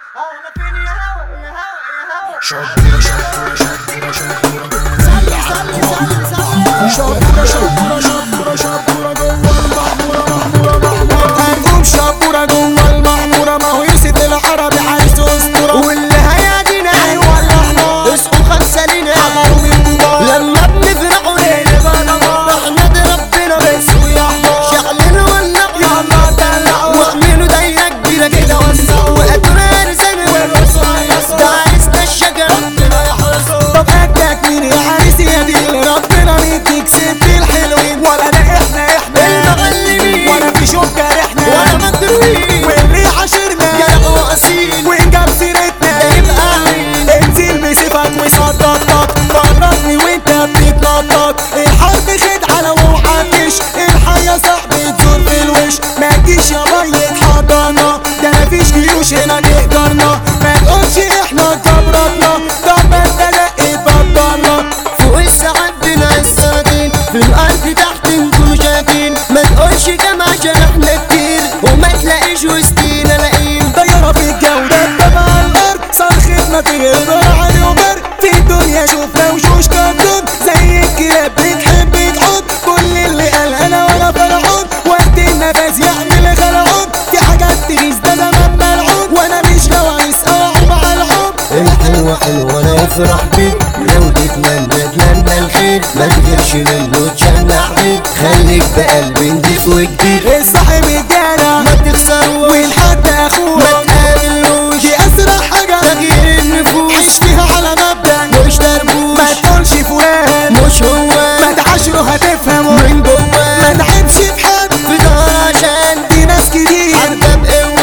هنقوم شبورة جوه المعمورة ما هو يوسف العربي عايز اسطورة واللي هيعجينا هيولعنا اسقوا خمسة لينا حضروا من كبار لما بنفرحوا لينا احمد ربنا بس ويحمر شعلنا ولعوا يلا دلعوا واعملوا دايرة كبيرة كده وسعوا وقتلوا رزقنا والرصاص ده عرسنا الشجرة ربنا يحرسه طب اجدك مين يا عريس يا دين ربنا مديك ست الحلوين ولا ده احنا احنا المغلبين ولا في شوك جارحنا ولا مضروبين واللي عاشرنا جرح وأصيل وين جاب سيرتنا ده يبقى عين انزل بصفك وصدقك فرطني وانت بتتنطط الحرب خدعة لو محدش الحياة صاحبي تزور في الوش ما تجيش يا بي حضنا ده مفيش جيوش هنا تقدرنا ما تقولش احنا جبرتنا طب ما انت دقيت بطلنا فوق السحاب بنعيش سنتين في الأرض تحت انتوا شايفين ما تقولش كام عشان احنا كتير وما تلاقيش وسطينا لاقيين طيارة في الجو دبابة على الأرض صرخة طير علي وبر في الدنيا شفنا وشوش كدون زي الكلاب بتحب تعض كل اللي قال أنا ولا فرعون وقت النفس يعمل غلعون في حاجات تغيظ ده زمان ملعون وأنا مش جوايز أوعى مع الحب الحلوة حلوة انا افرح بيك لو تتمنى اتمنى الخير ما تغيرش منه تشنع بيك خليك بقلب نضيف وجديد الصاحب الجدع ما تخسروش والحد ما أخوه تقابلوش دي أسرع حاجة تغيير النفوس عيش فيها على مبدأ مش ما دربوش تقولش فلان مش هو ما تعاشره هتفهمه من ما جواه تعبش في حد في ظهر عشان دي ناس كتير حتى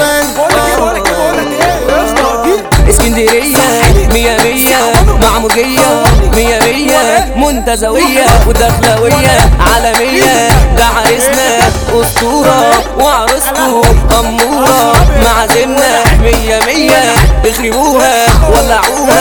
بقوان اسكندرية مية مية معمودية مية مية منتزوية ودخلوية عالمية ده عريسنا أسطورة وعروسته أمورة معازمنا مية مية اخربوها ولعوها